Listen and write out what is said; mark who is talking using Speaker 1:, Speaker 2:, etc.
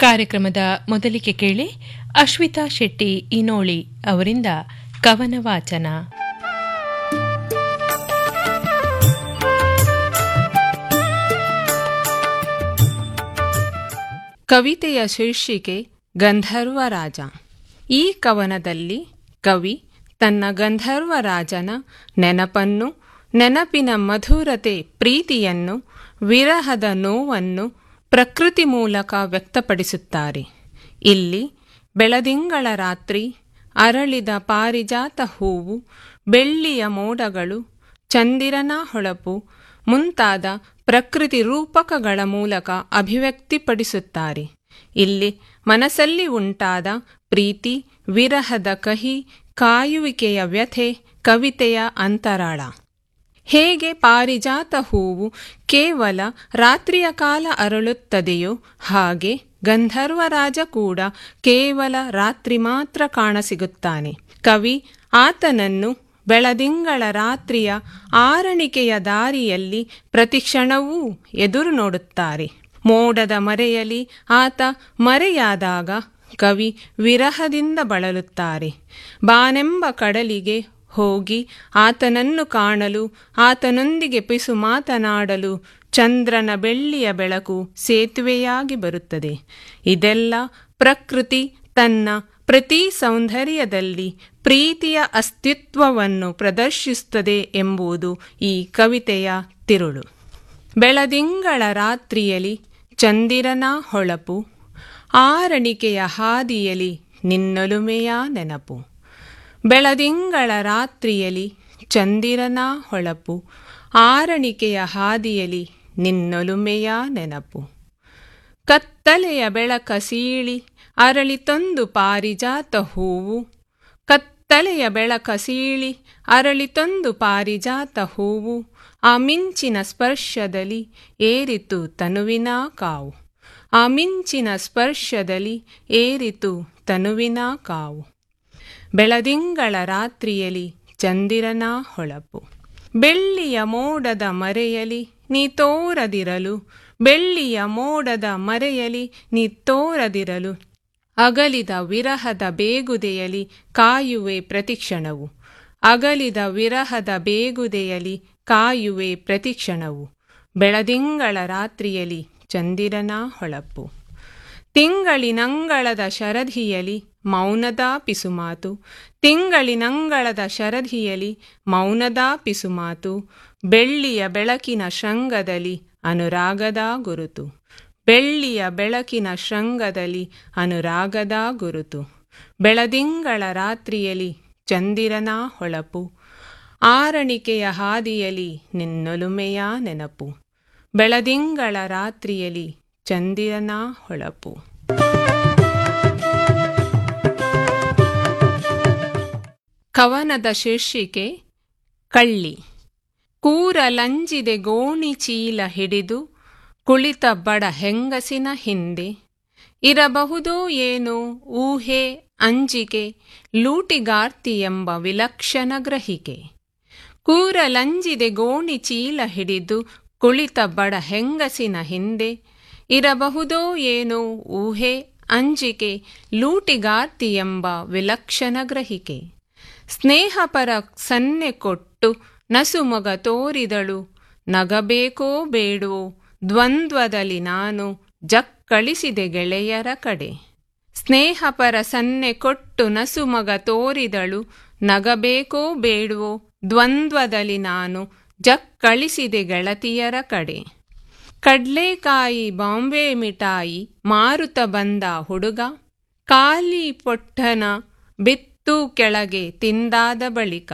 Speaker 1: ಕಾರ್ಯಕ್ರಮದ ಮೊದಲಿಗೆ ಕೇಳಿ ಅಶ್ವಿತಾ ಶೆಟ್ಟಿ ಇನೋಳಿ ಅವರಿಂದ ಕವನ ವಾಚನ
Speaker 2: ಕವಿತೆಯ ಶೀರ್ಷಿಕೆ ಗಂಧರ್ವ ರಾಜ ಈ ಕವನದಲ್ಲಿ ಕವಿ ತನ್ನ ಗಂಧರ್ವ ರಾಜನ ನೆನಪನ್ನು ನೆನಪಿನ ಮಧುರತೆ ಪ್ರೀತಿಯನ್ನು ವಿರಹದ ನೋವನ್ನು ಪ್ರಕೃತಿ ಮೂಲಕ ವ್ಯಕ್ತಪಡಿಸುತ್ತಾರೆ ಇಲ್ಲಿ ಬೆಳದಿಂಗಳ ರಾತ್ರಿ ಅರಳಿದ ಪಾರಿಜಾತ ಹೂವು ಬೆಳ್ಳಿಯ ಮೋಡಗಳು ಚಂದಿರನ ಹೊಳಪು ಮುಂತಾದ ಪ್ರಕೃತಿ ರೂಪಕಗಳ ಮೂಲಕ ಅಭಿವ್ಯಕ್ತಿಪಡಿಸುತ್ತಾರೆ ಇಲ್ಲಿ ಮನಸ್ಸಲ್ಲಿ ಉಂಟಾದ ಪ್ರೀತಿ ವಿರಹದ ಕಹಿ ಕಾಯುವಿಕೆಯ ವ್ಯಥೆ ಕವಿತೆಯ ಅಂತರಾಳ ಹೇಗೆ ಪಾರಿಜಾತ ಹೂವು ಕೇವಲ ರಾತ್ರಿಯ ಕಾಲ ಅರಳುತ್ತದೆಯೋ ಹಾಗೆ ಗಂಧರ್ವರಾಜ ಕೂಡ ಕೇವಲ ರಾತ್ರಿ ಮಾತ್ರ ಕಾಣಸಿಗುತ್ತಾನೆ ಕವಿ ಆತನನ್ನು ಬೆಳದಿಂಗಳ ರಾತ್ರಿಯ ಆರಣಿಕೆಯ ದಾರಿಯಲ್ಲಿ ಪ್ರತಿಕ್ಷಣವೂ ಎದುರು ನೋಡುತ್ತಾರೆ ಮೋಡದ ಮರೆಯಲಿ ಆತ ಮರೆಯಾದಾಗ ಕವಿ ವಿರಹದಿಂದ ಬಳಲುತ್ತಾರೆ ಬಾನೆಂಬ ಕಡಲಿಗೆ ಹೋಗಿ ಆತನನ್ನು ಕಾಣಲು ಆತನೊಂದಿಗೆ ಪಿಸು ಮಾತನಾಡಲು ಚಂದ್ರನ ಬೆಳ್ಳಿಯ ಬೆಳಕು ಸೇತುವೆಯಾಗಿ ಬರುತ್ತದೆ ಇದೆಲ್ಲ ಪ್ರಕೃತಿ ತನ್ನ ಪ್ರತಿ ಸೌಂದರ್ಯದಲ್ಲಿ ಪ್ರೀತಿಯ ಅಸ್ತಿತ್ವವನ್ನು ಪ್ರದರ್ಶಿಸುತ್ತದೆ ಎಂಬುದು ಈ ಕವಿತೆಯ ತಿರುಳು ಬೆಳದಿಂಗಳ ರಾತ್ರಿಯಲಿ ಚಂದಿರನ ಹೊಳಪು ಆರಣಿಕೆಯ ಹಾದಿಯಲಿ ನಿನ್ನೊಲುಮೆಯ ನೆನಪು ಬೆಳದಿಂಗಳ ರಾತ್ರಿಯಲಿ ಚಂದಿರನ ಹೊಳಪು ಆರಣಿಕೆಯ ಹಾದಿಯಲಿ ನಿನ್ನೊಲುಮೆಯ ನೆನಪು ಕತ್ತಲೆಯ ಬೆಳಕ ಸೀಳಿ ಅರಳಿತೊಂದು ಪಾರಿಜಾತ ಹೂವು ಕತ್ತಲೆಯ ಬೆಳಕ ಸೀಳಿ ಅರಳಿತೊಂದು ಪಾರಿಜಾತ ಹೂವು ಆ ಮಿಂಚಿನ ಸ್ಪರ್ಶದಲ್ಲಿ ಏರಿತು ತನುವಿನ ಕಾವು ಆ ಮಿಂಚಿನ ಸ್ಪರ್ಶದಲ್ಲಿ ಏರಿತು ತನುವಿನ ಕಾವು ಬೆಳದಿಂಗಳ ರಾತ್ರಿಯಲಿ ಚಂದಿರನ ಹೊಳಪು ಬೆಳ್ಳಿಯ ಮೋಡದ ಮರೆಯಲಿ ನೀ ತೋರದಿರಲು ಬೆಳ್ಳಿಯ ಮೋಡದ ಮರೆಯಲಿ ನೀ ತೋರದಿರಲು ಅಗಲಿದ ವಿರಹದ ಬೇಗುದೆಯಲಿ ಕಾಯುವೆ ಪ್ರತಿಕ್ಷಣವು ಅಗಲಿದ ವಿರಹದ ಬೇಗುದೆಯಲಿ ಕಾಯುವೆ ಪ್ರತಿಕ್ಷಣವು ಬೆಳದಿಂಗಳ ರಾತ್ರಿಯಲಿ ಚಂದಿರನ ಹೊಳಪು ತಿಂಗಳಿನಂಗಳದ ಶರಧಿಯಲಿ ಮೌನದ ಪಿಸುಮಾತು ತಿಂಗಳಿನಂಗಳದ ಶರಧಿಯಲಿ ಮೌನದ ಪಿಸುಮಾತು ಬೆಳ್ಳಿಯ ಬೆಳಕಿನ ಶೃಂಗದಲ್ಲಿ ಅನುರಾಗದ ಗುರುತು ಬೆಳ್ಳಿಯ ಬೆಳಕಿನ ಶೃಂಗದಲ್ಲಿ ಅನುರಾಗದ ಗುರುತು ಬೆಳದಿಂಗಳ ರಾತ್ರಿಯಲಿ ಚಂದಿರನ ಹೊಳಪು ಆರಣಿಕೆಯ ಹಾದಿಯಲಿ ನಿನ್ನೊಲುಮೆಯ ನೆನಪು ಬೆಳದಿಂಗಳ ರಾತ್ರಿಯಲಿ ಚಂದಿರನ ಹೊಳಪು ಕವನದ ಶೀರ್ಷಿಕೆ ಕಳ್ಳಿ ಕೂರಲಂಜಿದೆ ಗೋಣಿ ಚೀಲ ಹಿಡಿದು ಕುಳಿತ ಬಡ ಹೆಂಗಸಿನ ಹಿಂದೆ ಇರಬಹುದೋ ಏನೋ ಊಹೆ ಅಂಜಿಕೆ ಲೂಟಿಗಾರ್ತಿ ಎಂಬ ವಿಲಕ್ಷಣ ಗ್ರಹಿಕೆ ಕೂರಲಂಜಿದೆ ಗೋಣಿ ಚೀಲ ಹಿಡಿದು ಕುಳಿತ ಬಡ ಹೆಂಗಸಿನ ಹಿಂದೆ ಇರಬಹುದೋ ಏನೋ ಊಹೆ ಅಂಜಿಕೆ ಲೂಟಿಗಾರ್ತಿ ಎಂಬ ವಿಲಕ್ಷಣ ಗ್ರಹಿಕೆ ಸ್ನೇಹಪರ ಸನ್ನೆ ಕೊಟ್ಟು ನಸುಮೊಗ ತೋರಿದಳು ನಗಬೇಕೋ ಬೇಡವೋ ದ್ವಂದ್ವದಲ್ಲಿ ನಾನು ಜಕ್ಕಳಿಸಿದೆ ಗೆಳೆಯರ ಕಡೆ ಸ್ನೇಹಪರ ಸನ್ನೆ ಕೊಟ್ಟು ನಸುಮಗ ತೋರಿದಳು ನಗಬೇಕೋ ಬೇಡವೋ ದ್ವಂದ್ವದಲ್ಲಿ ನಾನು ಜಕ್ಕಳಿಸಿದೆ ಗೆಳತಿಯರ ಕಡೆ ಕಡ್ಲೆಕಾಯಿ ಬಾಂಬೆ ಮಿಠಾಯಿ ಮಾರುತ ಬಂದ ಹುಡುಗ ಖಾಲಿ ಪೊಟ್ಟನ ಬಿತ್ತು ಕೆಳಗೆ ತಿಂದಾದ ಬಳಿಕ